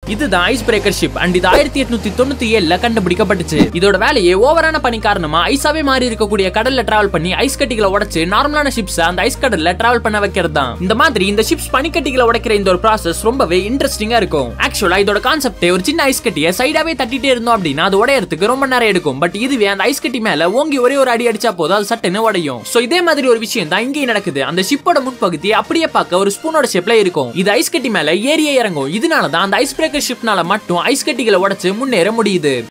இதுதான் ice breaker ship and இது ஆயிரத்தி எட்நூத்தி தொண்ணூத்தி ஏழுல கண்டுபிடிக்கப்பட்டுச்சு இதோட வேலையே ஓவரான பனி காரணமா ஐஸாவே மாறி இருக்கக்கூடிய கடல்ல டிராவல் பண்ணி ஐஸ் கட்டிகளை உடைச்சு நார்மலான ஷிப்ஸ் அந்த ஐஸ் கடல்ல டிராவல் பண்ண வைக்கிறது தான் இந்த மாதிரி இந்த ஷிப்ஸ் பனிக்கட்டிகளை உடைக்கிற இந்த ஒரு ப்ராசஸ் ரொம்பவே இன்ட்ரெஸ்டிங்கா இருக்கும் ஆக்சுவலா இதோட கான்செப்டே ஒரு சின்ன ஐஸ் கட்டியை சைடாவே தட்டிட்டே இருந்தோம் அப்படின்னா அது உடையறதுக்கு ரொம்ப நேரம் எடுக்கும் பட் இதுவே அந்த ஐஸ் கட்டி மேல ஓங்கி ஒரே ஒரு அடி அடிச்சா போதும் அது சட்டுன்னு உடையும் சோ இதே மாதிரி ஒரு விஷயம் தான் இங்கேயும் நடக்குது அந்த ஷிப்போட முன்பகுதி அப்படியே பார்க்க ஒரு ஸ்பூனோட ஷேப்ல இருக்கும் இது ஐஸ் கட்டி மேல ஏறியே இறங்கும் இதனால தான் அந்த ஐஸ் பிரேக்கர் ஷிப்னால மட்டும் ஐஸ் கட்டிகளை உடைச்சு முன்னேற முடியுது